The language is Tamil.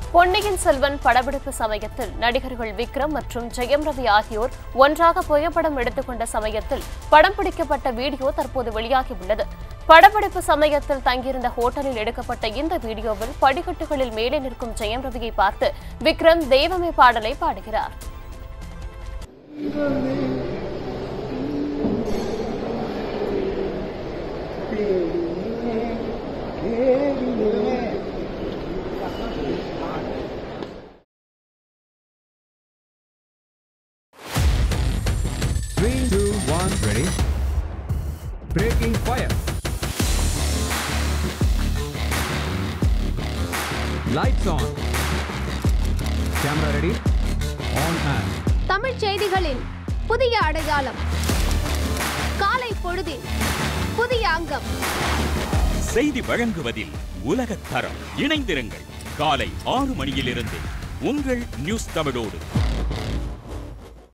பொன்னியின் செல்வன் படப்பிடிப்பு சமயத்தில் நடிகர்கள் விக்ரம் மற்றும் ஜெயம் ரவி ஆகியோர் ஒன்றாக புகைப்படம் எடுத்துக்கொண்ட சமயத்தில் படம் பிடிக்கப்பட்ட வீடியோ தற்போது வெளியாகியுள்ளது படப்பிடிப்பு சமயத்தில் தங்கியிருந்த ஹோட்டலில் எடுக்கப்பட்ட இந்த வீடியோவில் படிக்கட்டுகளில் மேலே நிற்கும் ஜெயம் ரவியை பார்த்து விக்ரம் தெய்வமே பாடலை பாடுகிறார் Three, two, one, ready. Breaking fire. Lights on. Camera ready. On and. தமிழ்ச் செய்திகளின் புதிய அடையாளம் காலை பொழுதின் புதிய அங்கம் செய்தி வழங்குவதில் உலகத் தரம் இணைந்திருங்கள் காலை ஆறு மணியிலிருந்து உங்கள் நியூஸ் தமிழோடு